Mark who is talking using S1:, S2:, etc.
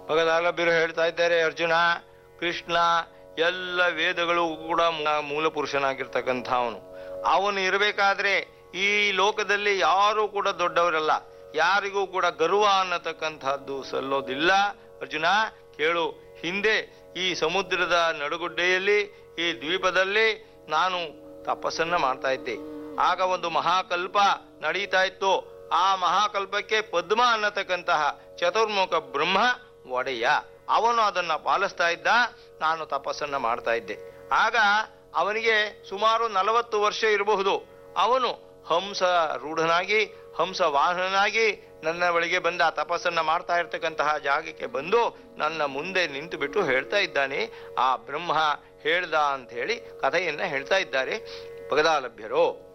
S1: ಭಗದಾಲಭ್ಯರು ಹೇಳ್ತಾ ಇದ್ದಾರೆ ಅರ್ಜುನ ಕೃಷ್ಣ ಎಲ್ಲ ವೇದಗಳು ಕೂಡ ಮೂ- ಮೂಲ ಪುರುಷನಾಗಿರ್ತಕ್ಕಂಥ ಅವನು ಅವನು ಇರಬೇಕಾದ್ರೆ ಈ ಲೋಕದಲ್ಲಿ ಯಾರೂ ಕೂಡ ದೊಡ್ಡವರಲ್ಲ ಯಾರಿಗೂ ಕೂಡ ಗರ್ವ ಅನ್ನತಕ್ಕಂಥದ್ದು ಸಲ್ಲೋದಿಲ್ಲ ಅರ್ಜುನ ಕೇಳು ಹಿಂದೆ ಈ ಸಮುದ್ರದ ನಡುಗುಡ್ಡೆಯಲ್ಲಿ ಈ ದ್ವೀಪದಲ್ಲಿ ನಾನು ತಪಸ್ಸನ್ನ ಮಾಡ್ತಾ ಇದ್ದೆ ಆಗ ಒಂದು ಮಹಾಕಲ್ಪ ನಡೀತಾ ಇತ್ತು ಆ ಮಹಾಕಲ್ಪಕ್ಕೆ ಪದ್ಮ ಅನ್ನತಕ್ಕಂತಹ ಚತುರ್ಮುಖ ಬ್ರಹ್ಮ ಒಡೆಯ ಅವನು ಅದನ್ನ ಪಾಲಿಸ್ತಾ ಇದ್ದ ನಾನು ತಪಸ್ಸನ್ನ ಮಾಡ್ತಾ ಇದ್ದೆ ಆಗ ಅವನಿಗೆ ಸುಮಾರು ನಲವತ್ತು ವರ್ಷ ಇರಬಹುದು ಅವನು ಹಂಸ ರೂಢನಾಗಿ ಹಂಸ ವಾಹನನಾಗಿ ನನ್ನ ಬಳಿಗೆ ಬಂದ ಆ ತಪಸ್ಸನ್ನ ಮಾಡ್ತಾ ಇರ್ತಕ್ಕಂತಹ ಜಾಗಕ್ಕೆ ಬಂದು ನನ್ನ ಮುಂದೆ ನಿಂತು ಬಿಟ್ಟು ಹೇಳ್ತಾ ಇದ್ದಾನೆ ಆ ಬ್ರಹ್ಮ ಹೇಳ್ದ ಅಂತ ಹೇಳಿ ಕಥೆಯನ್ನ ಹೇಳ್ತಾ ಇದ್ದಾರೆ ಭಗದಾಲಭ್ಯರು